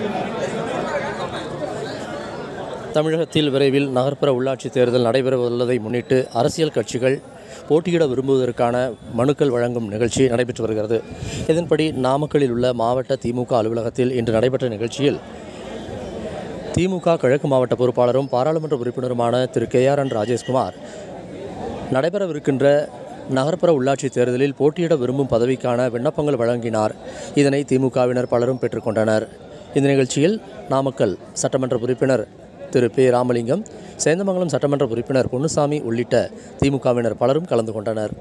தமிழகத்தில் விரைவில் நகர்ப்புற உள்ளாட்சி தேர்தல் நடைபெறவுள்ளதை முன்னிட்டு அரசியல் கட்சிகள் போட்டியிட விரும்புவதற்கான மனுக்கள் வழங்கும் நிகழ்ச்சி நடைபெற்று வருகிறது இதன்படி நாமக்கலில் உள்ள மாவட்ட திமுக அலுவலகத்தில் இன்று நடைபெற்ற நிகழ்ச்சியில் திமுக கிழக்கு மாவட்ட பொறுப்பாளரும் பாராளுமன்ற உறுப்பினருமான திரு கே ஆர் என் ராஜேஷ்குமார் நடைபெறவிருக்கின்ற நகர்ப்புற உள்ளாட்சி தேர்தலில் போட்டியிட விரும்பும் பதவிக்கான விண்ணப்பங்கள் வழங்கினார் இதனை திமுகவினர் பலரும் பெற்றுக்கொண்டனர் இந்த நிகழ்ச்சியில் நாமக்கல் சட்டமன்ற உறுப்பினர் திரு பே ராமலிங்கம் சேந்தமங்கலம் சட்டமன்ற உறுப்பினர் பொன்னுசாமி உள்ளிட்ட திமுகவினர் பலரும் கலந்து கொண்டனர்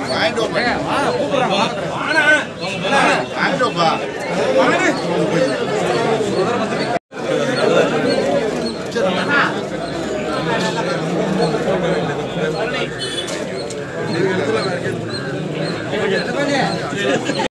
வாங்கிட்டு வாப்பா